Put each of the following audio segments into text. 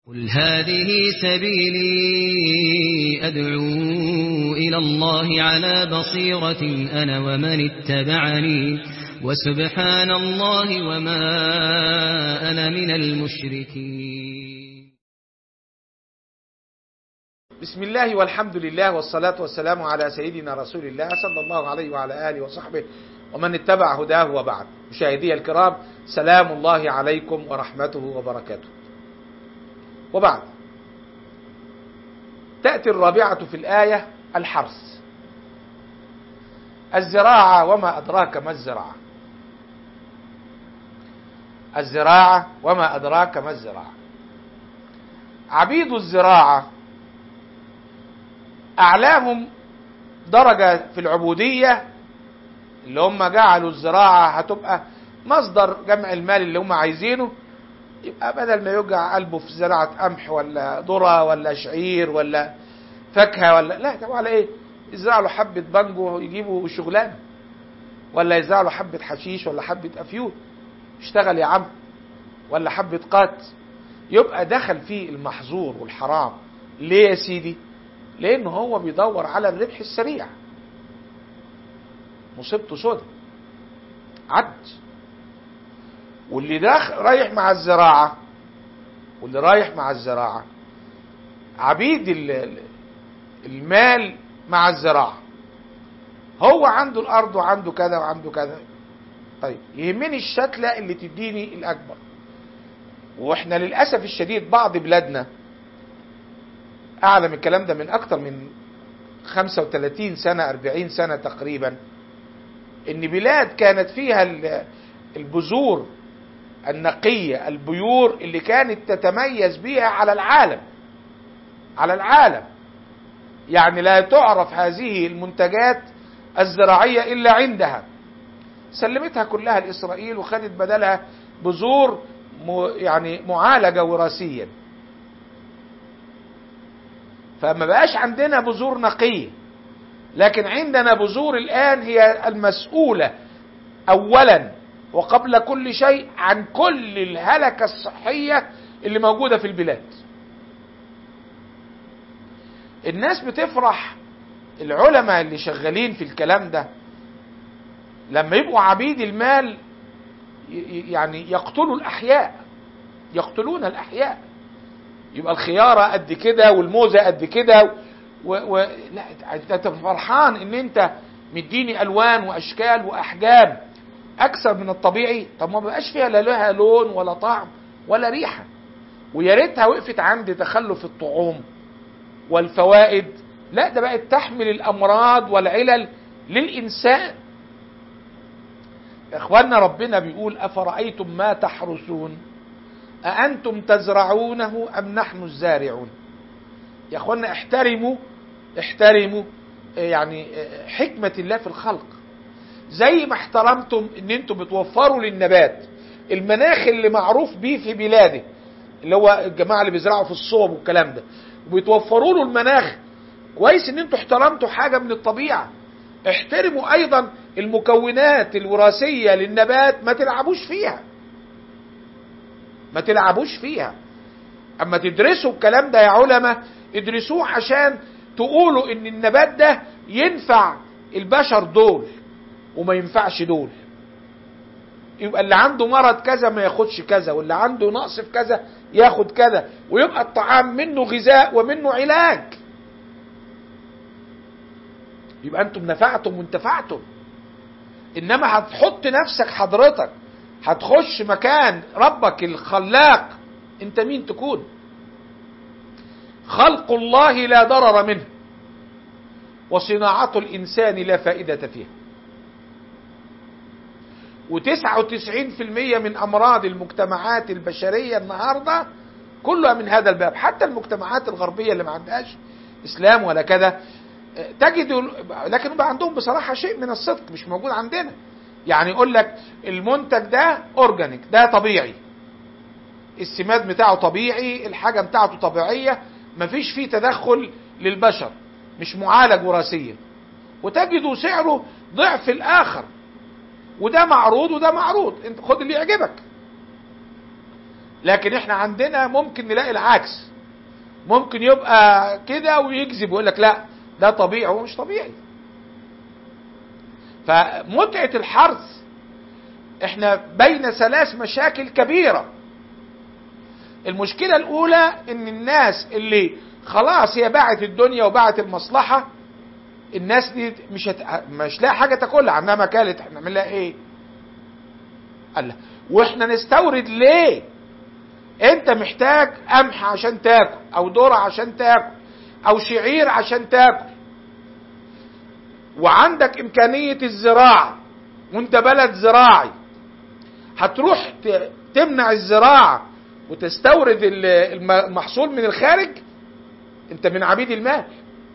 قل هذه سبيلي أدعو إلى الله على بصيرة أنا ومن اتبعني وسبحان الله وما أنا من المشركين بسم الله والحمد لله والصلاة والسلام على سيدنا رسول الله صلى الله عليه وعلى آله وصحبه ومن اتبع هداه وبعد مشاهدي الكرام سلام الله عليكم ورحمته وبركاته وبعد تأتي الرابعة في الآية الحرث الزراعة وما أدراك ما الزراعة الزراعة وما أدراك ما الزراعة عبيد الزراعة أعلاهم درجة في العبودية اللي هم جعلوا الزراعة هتبقى مصدر جمع المال اللي هم عايزينه يبقى بدل ما يوجع قلبه في زراعة قمح ولا ذرة ولا شعير ولا فاكهة ولا لا طب على ايه؟ يزرع له حبة بانجو يجيبوا شغلانة ولا يزرع له حبة حشيش ولا حبة أفيون اشتغل يا عم ولا حبة قات يبقى دخل فيه المحظور والحرام ليه يا سيدي؟ لأنه هو بيدور على الربح السريع مصيبته سودة عد واللي داخل رايح مع الزراعة واللي رايح مع الزراعة عبيد المال مع الزراعة هو عنده الأرض وعنده كذا وعنده كذا طيب يهمني الشتلة اللي تديني الأكبر واحنا للأسف الشديد بعض بلادنا أعلم الكلام ده من أكتر من 35 سنة 40 سنة تقريبا إن بلاد كانت فيها البذور النقية البيور اللي كانت تتميز بها على العالم على العالم يعني لا تعرف هذه المنتجات الزراعية إلا عندها سلمتها كلها لإسرائيل وخدت بدلها بذور يعني معالجة وراثيا فما بقاش عندنا بذور نقية لكن عندنا بذور الآن هي المسؤولة أولا وقبل كل شيء عن كل الهلكة الصحية اللي موجودة في البلاد الناس بتفرح العلماء اللي شغالين في الكلام ده لما يبقوا عبيد المال يعني يقتلوا الأحياء يقتلون الأحياء يبقى الخيارة قد كده والموزة قد كده و... و... لا انت فرحان ان انت مديني الوان واشكال واحجام اكثر من الطبيعي طب ما بقاش فيها لا لها لون ولا طعم ولا ريحه ويا ريتها وقفت عند تخلف الطعوم والفوائد لا ده بقت تحمل الامراض والعلل للانسان اخواننا ربنا بيقول افرايتم ما تحرسون اانتم تزرعونه ام نحن الزارعون يا اخوانا احترموا احترموا يعني حكمة الله في الخلق زي ما احترمتم ان انتم بتوفروا للنبات المناخ اللي معروف بيه في بلاده اللي هو الجماعة اللي بيزرعوا في الصوب والكلام ده وبتوفروا له المناخ كويس ان انتم احترمتوا حاجة من الطبيعة احترموا ايضا المكونات الوراثية للنبات ما تلعبوش فيها ما تلعبوش فيها اما تدرسوا الكلام ده يا علماء ادرسوه عشان تقولوا ان النبات ده ينفع البشر دول وما ينفعش دول يبقى اللي عنده مرض كذا ما ياخدش كذا واللي عنده نقص في كذا ياخد كذا ويبقى الطعام منه غذاء ومنه علاج يبقى انتم نفعتم وانتفعتم انما هتحط نفسك حضرتك هتخش مكان ربك الخلاق انت مين تكون خلق الله لا ضرر منه وصناعة الإنسان لا فائدة فيها وتسعة وتسعين في المية من أمراض المجتمعات البشرية النهاردة كلها من هذا الباب حتى المجتمعات الغربية اللي ما عندهاش إسلام ولا كذا تجد لكن يبقى عندهم بصراحة شيء من الصدق مش موجود عندنا يعني يقول لك المنتج ده أورجانيك ده طبيعي السماد بتاعه طبيعي الحاجة بتاعته طبيعية مفيش فيه تدخل للبشر مش معالج وراثيا وتجد سعره ضعف الآخر وده معروض وده معروض انت خد اللي يعجبك لكن احنا عندنا ممكن نلاقي العكس ممكن يبقى كده ويكذب ويقول لك لا ده طبيعي هو مش طبيعي فمتعة الحرث احنا بين ثلاث مشاكل كبيرة المشكلة الأولى إن الناس اللي خلاص هي باعت الدنيا وباعت المصلحة الناس دي مش هت... مش لاقي حاجة تاكلها عندها مكالة احنا نعمل لها ايه؟ قال لها واحنا نستورد ليه؟ انت محتاج قمح عشان تاكل او ذره عشان تاكل او شعير عشان تاكل وعندك امكانيه الزراعه وانت بلد زراعي هتروح ت- تمنع الزراعه وتستورد ال- الم- المحصول من الخارج انت من عبيد المال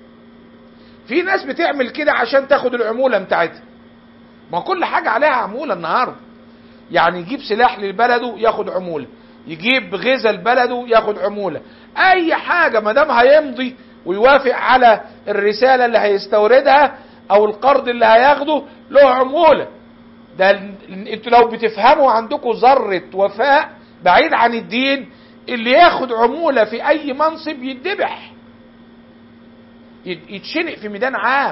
في ناس بتعمل كده عشان تاخد العموله بتاعتها ما كل حاجه عليها عموله النهارده يعني يجيب سلاح لبلده ياخد عموله يجيب غذاء لبلده ياخد عموله اي حاجه ما دام هيمضي ويوافق على الرساله اللي هيستوردها او القرض اللي هياخده له عموله ده ال- انتوا لو بتفهموا عندكم ذره وفاء بعيد عن الدين اللي ياخد عموله في اي منصب يتذبح يت- يتشنق في ميدان عام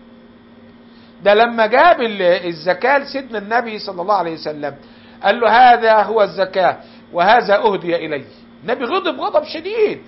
ده لما جاب ال- الزكاة لسيدنا النبي صلى الله عليه وسلم قال له هذا هو الزكاة وهذا أهدي إلي النبي غضب غضب شديد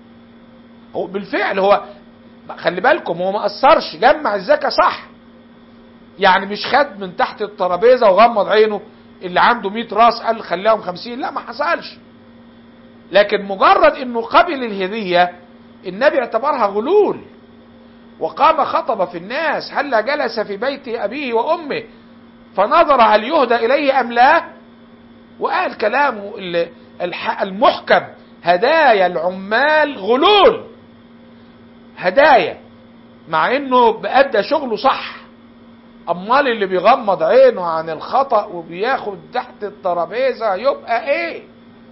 هو بالفعل هو خلي بالكم هو ما قصرش جمع الزكاة صح يعني مش خد من تحت الترابيزة وغمض عينه اللي عنده 100 راس قال خليهم 50 لا ما حصلش لكن مجرد انه قبل الهدية النبي اعتبرها غلول وقام خطب في الناس هلا جلس في بيت أبيه وأمه فنظر هل يهدى إليه أم لا وقال كلامه ال- الح- المحكم هدايا العمال غلول هدايا مع انه بأدى شغله صح امال اللي بيغمض عينه عن الخطأ وبياخد تحت الترابيزة يبقى ايه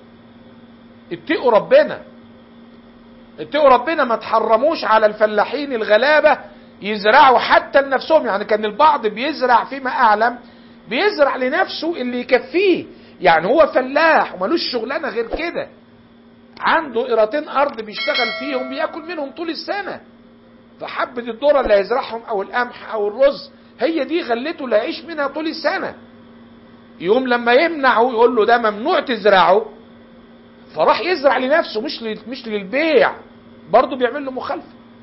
اتقوا ربنا اتقوا ربنا ما تحرموش على الفلاحين الغلابة يزرعوا حتى لنفسهم يعني كان البعض بيزرع فيما أعلم بيزرع لنفسه اللي يكفيه يعني هو فلاح وملوش شغلانة غير كده عنده قيرتين أرض بيشتغل فيهم بياكل منهم طول السنة فحبة الذرة اللي هيزرعهم أو القمح أو الرز هي دي غلته اللي هيعيش منها طول السنة يوم لما يمنعه يقول له ده ممنوع تزرعه فراح يزرع لنفسه مش لل- مش للبيع برضه بيعمل له مخالفه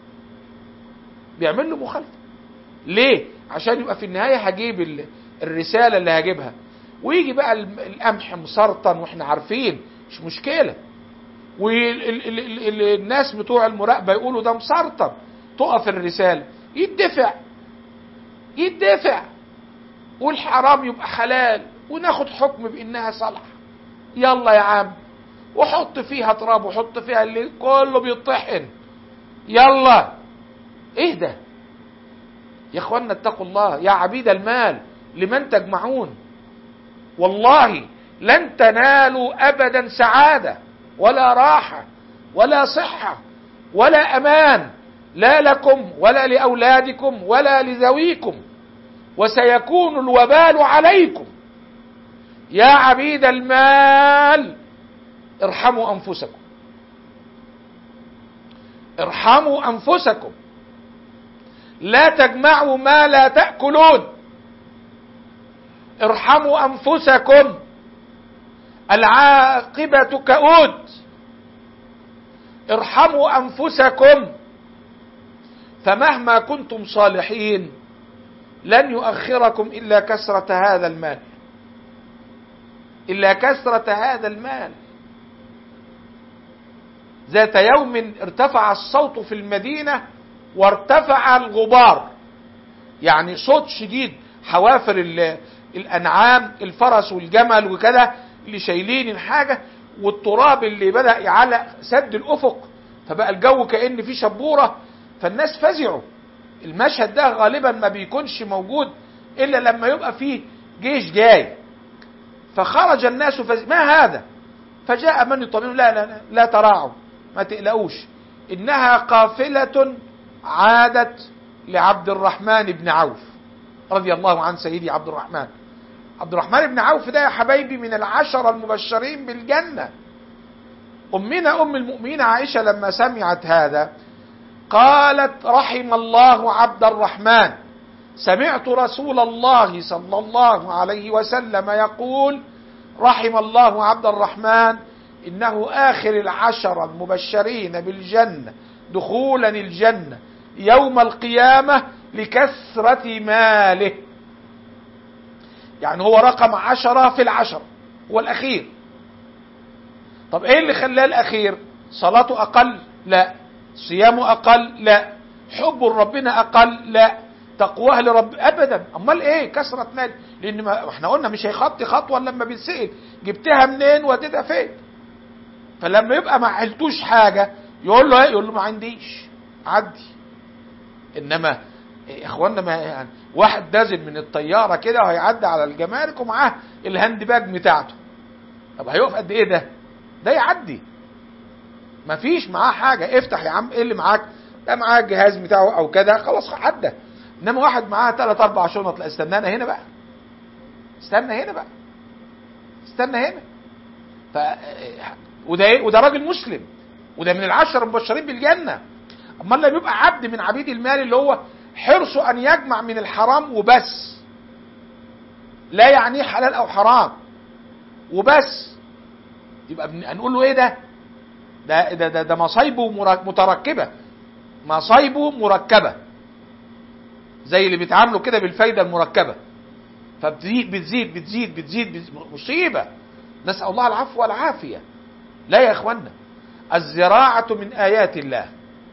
بيعمل له مخالفه ليه عشان يبقى في النهايه هجيب ال- الرساله اللي هجيبها ويجي بقى الم- القمح مسرطن واحنا عارفين مش مشكله والناس بتوع المراقبه يقولوا ده مسرطن تقف الرساله يدفع يدفع والحرام يبقى حلال وناخد حكم بانها صالحه يلا يا عم وحط فيها تراب وحط فيها اللي كله بيطحن يلا ايه ده يا اخوانا اتقوا الله يا عبيد المال لمن تجمعون والله لن تنالوا ابدا سعاده ولا راحه ولا صحه ولا امان لا لكم ولا لاولادكم ولا لذويكم وسيكون الوبال عليكم يا عبيد المال ارحموا انفسكم ارحموا انفسكم لا تجمعوا ما لا تاكلون ارحموا انفسكم العاقبه كؤود ارحموا انفسكم فمهما كنتم صالحين لن يؤخركم الا كثره هذا المال الا كثره هذا المال ذات يوم ارتفع الصوت في المدينه وارتفع الغبار يعني صوت شديد حوافر ال- الانعام الفرس والجمل وكده اللي شايلين الحاجه والتراب اللي بدا يعلق سد الافق فبقى الجو كان فيه شبوره فالناس فزعوا المشهد ده غالبا ما بيكونش موجود الا لما يبقى فيه جيش جاي فخرج الناس فز... ما هذا فجاء من يطمئن لا لا لا, لا تراعوا ما تقلقوش انها قافله عادت لعبد الرحمن بن عوف رضي الله عن سيدي عبد الرحمن عبد الرحمن بن عوف ده يا حبايبي من العشرة المبشرين بالجنة أمنا أم المؤمنين عائشة لما سمعت هذا قالت رحم الله عبد الرحمن سمعت رسول الله صلى الله عليه وسلم يقول رحم الله عبد الرحمن إنه آخر العشر المبشرين بالجنة دخولا الجنة يوم القيامة لكثرة ماله يعني هو رقم عشرة في العشر هو الأخير طب ايه اللي خلاه الأخير صلاته أقل لا صيامه أقل لا حبه لربنا أقل لا تقواه لرب ابدا امال ايه كثره مال لان ما احنا قلنا مش هيخطي خطوه لما بيتسال جبتها منين وديتها فين فلما يبقى ما عملتوش حاجه يقول له ايه يقول له ما عنديش عدي انما إيه اخوانا ما يعني واحد نازل من الطياره كده وهيعدي على الجمارك ومعاه الهاند باج بتاعته طب هيقف قد ايه ده ده يعدي مفيش معاه حاجه افتح يا عم ايه اللي معاك ده معاه الجهاز بتاعه او كده خلاص عدى انما واحد معاه ثلاث اربع شنط لا استنانا هنا بقى استنى هنا بقى استنى هنا ف وده ايه وده راجل مسلم وده من العشر المبشرين بالجنه امال لما يبقى عبد من عبيد المال اللي هو حرصه ان يجمع من الحرام وبس لا يعنيه حلال او حرام وبس يبقى هنقول له ايه ده ده ده ده, ده مصايبه متركبه مصايبه مركبه زي اللي بيتعاملوا كده بالفايده المركبه فبتزيد بتزيد بتزيد بتزيد, بتزيد مصيبه نسال الله العفو والعافيه لا يا اخوانا الزراعه من ايات الله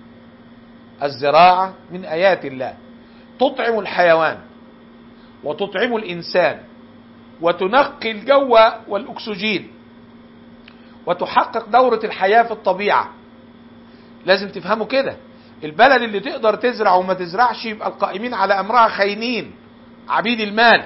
الزراعه من ايات الله تطعم الحيوان وتطعم الانسان وتنقي الجو والاكسجين وتحقق دوره الحياه في الطبيعه لازم تفهموا كده البلد اللي تقدر تزرع وما تزرعش يبقى القائمين على امرها خاينين عبيد المال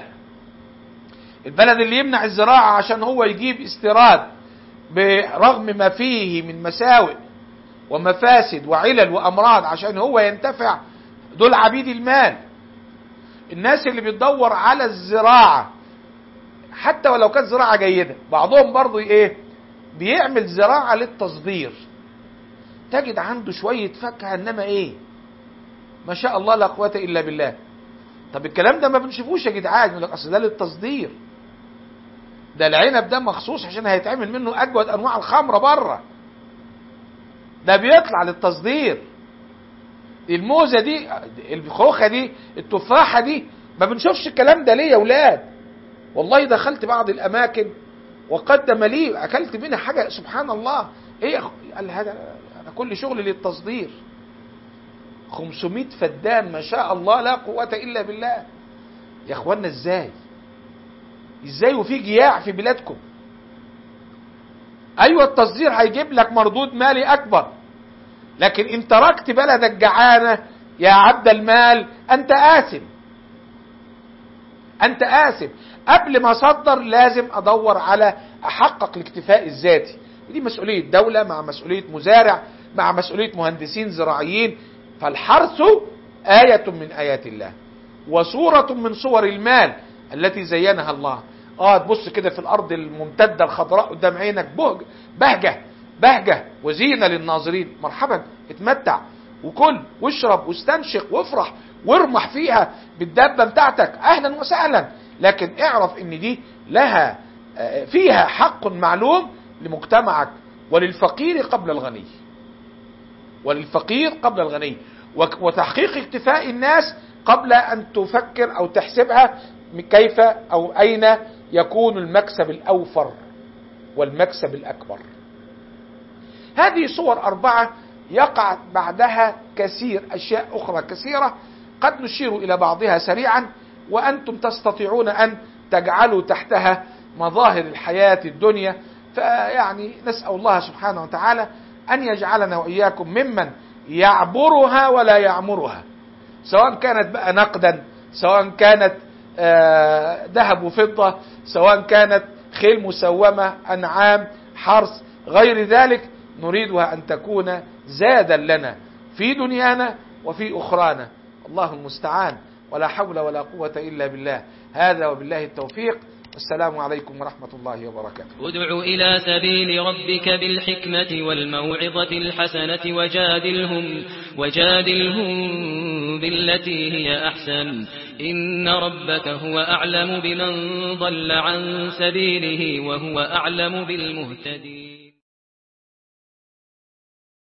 البلد اللي يمنع الزراعة عشان هو يجيب استيراد برغم ما فيه من مساوئ ومفاسد وعلل وامراض عشان هو ينتفع دول عبيد المال الناس اللي بتدور على الزراعة حتى ولو كانت زراعة جيدة بعضهم برضو ايه بيعمل زراعة للتصدير تجد عنده شوية فاكهة انما ايه ما شاء الله لا قوة الا بالله طب الكلام ده ما بنشوفوش يا جدعان يقول لك اصل ده للتصدير ده العنب ده مخصوص عشان هيتعمل منه اجود انواع الخمرة بره ده بيطلع للتصدير الموزة دي الخوخة دي التفاحة دي ما بنشوفش الكلام ده ليه يا ولاد والله دخلت بعض الاماكن وقدم لي اكلت منها حاجة سبحان الله ايه قال هذا هذا كل شغل للتصدير 500 فدان ما شاء الله لا قوة الا بالله يا اخوانا ازاي ازاي وفي جياع في بلادكم ايوه التصدير هيجيب لك مردود مالي اكبر لكن ان تركت بلدك جعانة يا عبد المال انت آثم انت آثم قبل ما اصدر لازم ادور على احقق الاكتفاء الذاتي دي مسؤولية دولة مع مسؤولية مزارع مع مسؤولية مهندسين زراعيين فالحرث آية من آيات الله وصورة من صور المال التي زينها الله اه تبص كده في الارض الممتدة الخضراء قدام عينك بهج بهجة بهجة وزينة للناظرين مرحبا اتمتع وكل واشرب واستنشق وافرح وارمح فيها بالدابة بتاعتك اهلا وسهلا لكن اعرف ان دي لها فيها حق معلوم لمجتمعك وللفقير قبل الغني وللفقير قبل الغني وتحقيق اكتفاء الناس قبل ان تفكر او تحسبها كيف او اين يكون المكسب الاوفر والمكسب الاكبر هذه صور اربعه يقع بعدها كثير اشياء اخرى كثيره قد نشير الى بعضها سريعا وانتم تستطيعون ان تجعلوا تحتها مظاهر الحياه الدنيا فيعني نسال الله سبحانه وتعالى ان يجعلنا واياكم ممن يعبرها ولا يعمرها سواء كانت بقى نقدا سواء كانت ذهب وفضة سواء كانت خيل مسومة أنعام حرث غير ذلك نريدها أن تكون زادا لنا في دنيانا وفي أخرانا الله المستعان ولا حول ولا قوة إلا بالله هذا وبالله التوفيق السلام عليكم ورحمة الله وبركاته ادع إلى سبيل ربك بالحكمة والموعظة الحسنة وجادلهم, وجادلهم بالتي هي أحسن إن ربك هو أعلم بمن ضل عن سبيله وهو أعلم بالمهتدين